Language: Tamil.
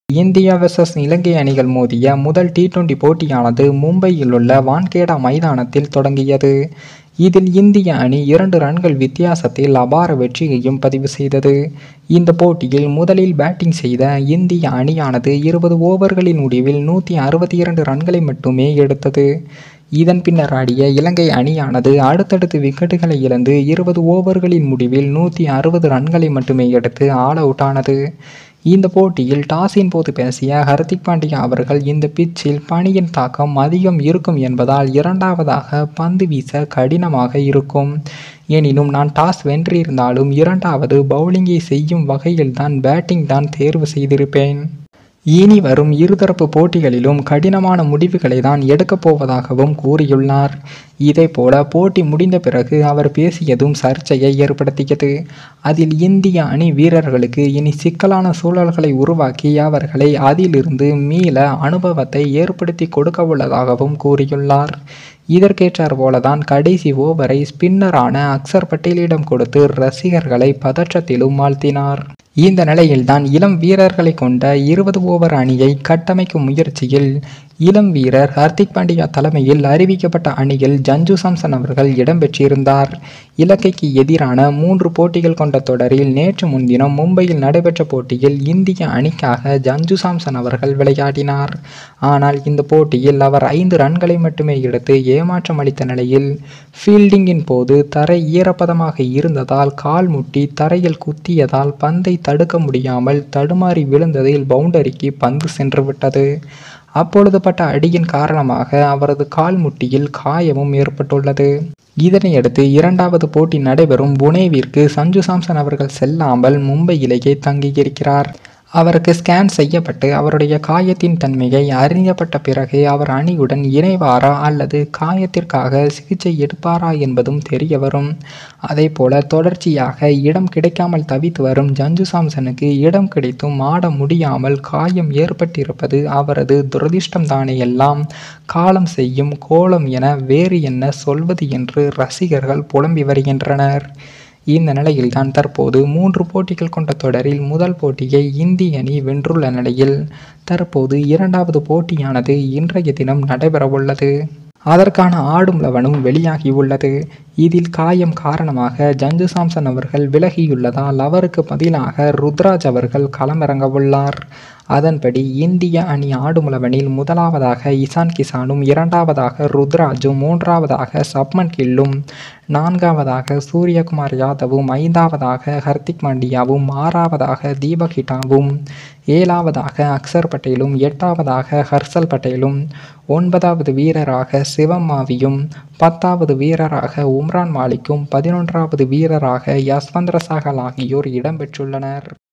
இந்தியா வெர்சஸ் இலங்கை அணிகள் மோதிய முதல் டி டுவெண்டி போட்டியானது மும்பையில் உள்ள வான்கேடா மைதானத்தில் தொடங்கியது. இதில் இந்திய அணி இரண்டு ரன்கள் வித்தியாசத்தில் அபார வெற்றியையும் பதிவு செய்தது. இந்த போட்டியில் முதலில் பேட்டிங் செய்த இந்திய அணியானது இருபது ஓவர்களின் முடிவில் நூற்று அறுபத்திரண்டு ரன்களை மட்டுமே எடுத்தது. இதன் பின்னர் ஆடிய இலங்கை அணியானது அடுத்தடுத்து விக்கெட்டுகளை இழந்து இருபது ஓவர்களின் முடிவில் நூற்று அறுபது ரன்களை மட்டுமே எடுத்து ஆல் அவுட் ஆனது. இந்த போட்டியில் டாஸின் போது பேசிய ஹர்திக் பாண்டியா அவர்கள் இந்த பிட்சில் பனியின் தாக்கம் அதிகம் இருக்கும் என்பதால் இரண்டாவதாக பந்து வீச கடினமாக இருக்கும். எனினும் நான் டாஸ் வென்றிருந்தாலும் இரண்டாவது பவுலிங்கை செய்யும் வகையில் தான் பேட்டிங் தான் தேர்வு செய்திருப்பேன். இனி வரும் இருதரப்பு போட்டிகளிலும் கடினமான முடிவுகளை தான் எடுக்கப் போவதாகவும் கூறியுள்ளார். இதேபோல போட்டி முடிந்த பிறகு அவர் பேசியதும் சர்ச்சையை ஏற்படுத்தியது. அதில் இந்திய அணி வீரர்களுக்கு இனி சிக்கலான சூழல்களை உருவாக்கி அவர்களை அதிலிருந்து மீள அனுபவத்தை ஏற்படுத்தி கொடுக்கவுள்ளதாகவும் கூறியுள்ளார். இதற்கேற்றாற் போல தான் கடைசி ஓவரை ஸ்பின்னரான அக்சர் பட்டேலிடம் கொடுத்து ரசிகர்களை பதற்றத்திலும் ஆழ்த்தினார். இந்த நிலையில் தான் இளம் வீரர்களை கொண்ட இருபது ஓவர் அணியை கட்டமைக்கும் முயற்சியில் இளம் வீரர் ஹர்திக் பாண்டியா தலைமையில் அறிவிக்கப்பட்ட அணியில் சஞ்சு சாம்சன் அவர்கள் இடம் பெற்றிருந்தார். இலங்கைக்கு எதிரான மூன்று போட்டிகள் கொண்ட தொடரில் நேற்று முன்தினம் மும்பையில் நடைபெற்ற போட்டியில் இந்திய அணிக்காக சஞ்சு சாம்சன் அவர்கள் விளையாடினார். ஆனால் இந்த போட்டியில் அவர் ஐந்து ரன்களை மட்டுமே எடுத்து ஏமாற்றம் அளித்த நிலையில் பீல்டிங்கின் போது தரை ஈரப்பதமாக இருந்ததால் கால் முட்டி தரையில் குத்தியதால் பந்தை தடுக்க முடியாமல் தடுமாறி விழுந்ததில் பவுண்டரிக்கு பந்து சென்றுவிட்டது. அப்பொழுது பட்ட அடியின் காரணமாக அவரது கால் முட்டியில் காயமும் ஏற்பட்டுள்ளது. இதனையடுத்து இரண்டாவது போட்டி நடைபெறும் புனேவிற்கு சஞ்சு சாம்சன் அவர்கள் செல்லாமல் மும்பையிலேயே தங்கியிருக்கிறார். அவருக்கு ஸ்கேன் செய்யப்பட்டு அவருடைய காயத்தின் தன்மையை அறியப்பட்ட பிறகு அவர் அணியுடன் இணைவாரா அல்லது காயத்திற்காக சிகிச்சை எடுப்பாரா என்பதும் தெரியவரும். அதேபோல தொடர்ச்சியாக இடம் கிடைக்காமல் தவித்து வரும் சஞ்சு சாம்சனுக்கு இடம் கிடைத்தும் ஆட முடியாமல் காயம் ஏற்பட்டிருப்பது அவரது துரதிர்ஷ்டம் தானேயெல்லாம் காலம் செய்யும் கோலம் என வேறு என்ன சொல்வது என்று ரசிகர்கள் புலம்பி வருகின்றனர். இந்த நிலையில் தான் தற்போது மூன்று போட்டிகள் கொண்ட தொடரில் முதல் போட்டியை இந்திய அணி வென்றுள்ள நிலையில் தற்போது இரண்டாவது போட்டியானது இன்றைய தினம் நடைபெறவுள்ளது. அதற்கான ஆடும் லெவனும் வெளியாகியுள்ளது. இதில் காயம் காரணமாக சஞ்சு சாம்சன் அவர்கள் விலகியுள்ளதால் அவருக்கு பதிலாக ருத்ராஜ் அவர்கள் களமிறங்கவுள்ளார். அதன்படி இந்திய அணி ஆடும் லெவனில் முதலாவதாக இசான் கிஷானும் இரண்டாவதாக ருத்ராஜும் மூன்றாவதாக சுப்மன் கில்லும் நான்காவதாக சூர்யகுமார் யாதவும் ஐந்தாவதாக ஹர்திக் பாண்டியாவும் ஆறாவதாக தீபக் ஹூடாவும் ஏழாவதாக அக்சர் பட்டேலும் எட்டாவதாக ஹர்ஷல் பட்டேலும் ஒன்பதாவது வீரராக சிவம் மாவியும் பத்தாவது வீரராக உம்ரான் மாலிக்கும் பதினொன்றாவது வீரராக யஸ்வந்த்ர சஹல் ஆகியோர் இடம் பெற்றுள்ளனர்.